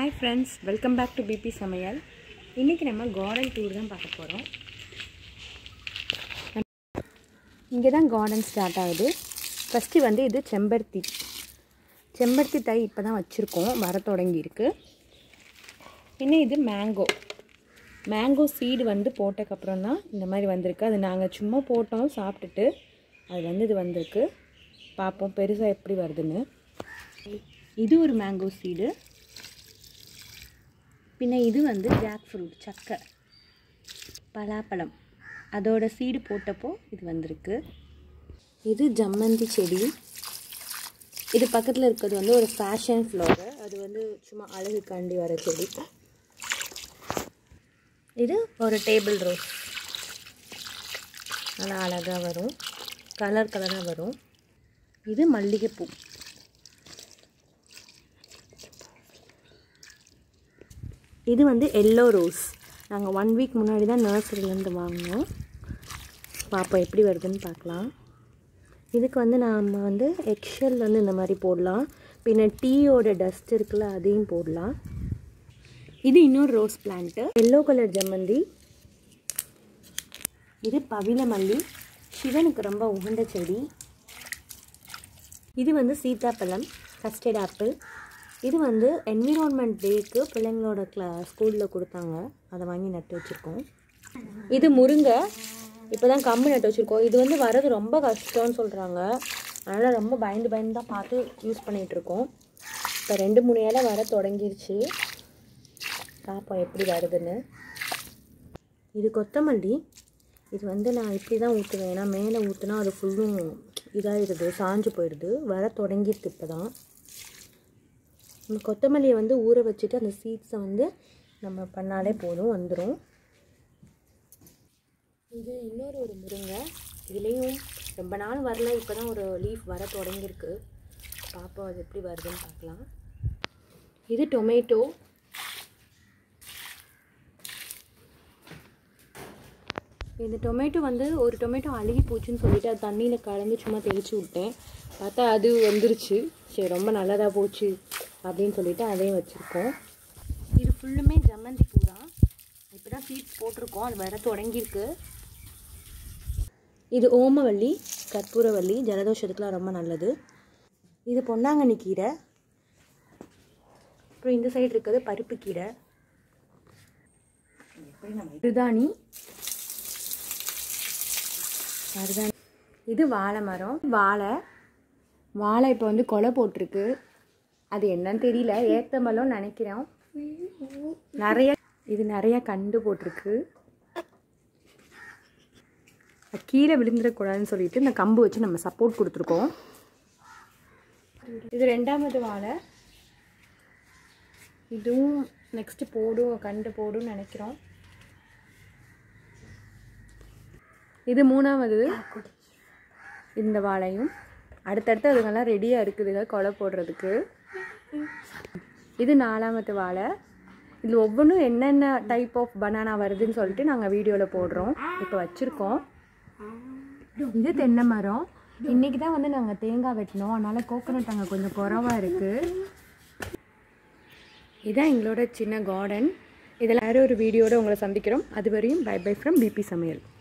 hi friends welcome back to BB Samayal இன்றைக்கி நம்ம garden tour தான் பார்க்க போகிறோம் இங்கே தான் கார்டன் ஸ்டார்ட் ஆகுது ஃபஸ்ட்டு வந்து இது செம்பருத்தி செம்பருத்தி தை இப்போ தான் வச்சுருக்கோம் வர தொடங்கியிருக்கு இன்னும் இது மேங்கோ மேங்கோ சீடு வந்து போட்டதுக்கப்புறம் தான் இந்த மாதிரி வந்திருக்கு அது நாங்கள் சும்மா போட்டோம் சாப்பிட்டுட்டு அது வந்து இது வந்திருக்கு பார்ப்போம் பெருசாக எப்படி வருதுன்னு இது ஒரு மேங்கோ சீடு பின்ன இது வந்து ஜாக் ஃப்ரூட் சக்கை பலாப்பழம் அதோட சீடு போட்டப்போ இது வந்திருக்கு இது ஜம்மந்தி செடி இது பக்கத்தில் இருக்கிறது வந்து ஒரு ஃபேஷன் ஃப்ளவர் அது வந்து சும்மா அழகுக்காண்டி வர செடி இது ஒரு டேபிள் ரோஸ் நல்லா அழகாக வரும் கலர் கலராக வரும் இது மல்லிகைப்பூ இது வந்து எல்லோ ரோஸ் நாங்கள் ஒன் வீக் முன்னாடி தான் நர்சரிலேருந்து வாங்கினோம் பார்ப்போம் எப்படி வருதுன்னு பார்க்கலாம் இதுக்கு வந்து நாம் வந்து எக்ஷல் வந்து இந்த மாதிரி போடலாம் பின்ன டீயோட டஸ்ட் இருக்குல்ல அதையும் போடலாம் இது இன்னொரு ரோஸ் பிளான்ட்டு எல்லோ கலர் ஜம்மந்தி இது பவில மல்லி சிவனுக்கு ரொம்ப உகந்த செடி இது வந்து சீத்தாப்பழம் கஸ்டர்ட் ஆப்பிள் இது வந்து என்விரான்மெண்ட் டேக்கு பிள்ளைங்களோட கிளா ஸ்கூலில் கொடுத்தாங்க அதை வாங்கி நட்டு வச்சுருக்கோம் இது முருங்கை இப்போ தான் கம்பு நட்டு வச்சுருக்கோம் இது வந்து வர்றது ரொம்ப கஷ்டம்னு சொல்கிறாங்க அதனால் ரொம்ப பயந்து பயந்து தான் பார்த்து யூஸ் பண்ணிகிட்ருக்கோம் இப்போ ரெண்டு மூணு இலை வர தொடங்கிருச்சு பார்ப்போம் எப்படி வருதுன்னு இது கொத்தமல்லி இது வந்து நான் இப்படி தான் ஊற்றுவேன் ஏன்னா மேலே ஊற்றுனா அது ஃபுல்லும் இதாகிடுது சாஞ்சு போயிடுது வர தொடங்கிருக்கு இப்போ தான் நம்ம கொத்தமல்லியை வந்து ஊற வச்சுட்டு அந்த சீட்ஸை வந்து நம்ம பண்ணாலே போதும் வந்துடும் இது இன்னொரு ஒரு முருங்கை இதுலேயும் ரொம்ப நாள் வரல இப்போ தான் ஒரு லீஃப் வர தொடங்கியிருக்கு பார்ப்போம் அது எப்படி வருதுன்னு பார்க்கலாம் இது டொமேட்டோ இந்த டொமேட்டோ வந்து ஒரு டொமேட்டோ அழுகி போச்சுன்னு சொல்லிட்டு அது தண்ணியில் கலந்து சும்மா தெளித்து விட்டேன் பார்த்தா அது வந்துருச்சு சரி ரொம்ப நல்லதாக போச்சு அப்படின்னு சொல்லிட்டு அதையும் வச்சுருக்கோம் இது ஃபுல்லுமே ஜம்மந்தி பூ தான் இப்போ தான் சீட்ஸ் போட்டிருக்கோம் அது வர தொடங்கியிருக்கு இது ஓமவல்லி கற்பூரவல்லி ஜலதோஷத்துக்குலாம் ரொம்ப நல்லது இது பொன்னாங்கண்ணி கீரை அப்புறம் இந்த சைடு இருக்கிறது பருப்பு கீரை ருதாணி மருதாணி இது வாழை மரம் வாழை வாழை இப்போ வந்து கொலை போட்டிருக்கு அது என்னன்னு தெரியல ஏத்த மரம் நினைக்கிறோம் நிறைய இது நிறைய கண்டு போட்டிருக்கு அது கீழே விழுந்துடக்கூடாதுன்னு சொல்லிட்டு இந்த கம்பு வச்சு நம்ம சப்போர்ட் கொடுத்துருக்கோம் இது ரெண்டாவது வாழை இதுவும் நெக்ஸ்ட்டு போடும் கண்டு போடும்னு நினைக்கிறோம் இது மூணாவது இந்த வாழையும் அடுத்தடுத்து அதுங்கெல்லாம் ரெடியாக இருக்குதுங்க கொலை போடுறதுக்கு இது நாலாமத்து வாழை இது ஒவ்வொன்றும் என்னென்ன டைப் ஆஃப் பனானா வருதுன்னு சொல்லிட்டு நாங்கள் வீடியோவில் போடுறோம் இப்போ வச்சுருக்கோம் இது தென்னை மரம் இன்றைக்கி தான் வந்து நாங்கள் தேங்காய் வெட்டினோம் அதனால் கோகோனட் அங்கே கொஞ்சம் குறவாக இருக்குது இதான் எங்களோட சின்ன கார்டன் இதில் வேறு ஒரு வீடியோட உங்களை சந்திக்கிறோம் அது வரையும் பை பை ஃப்ரம் பிபி சமையல்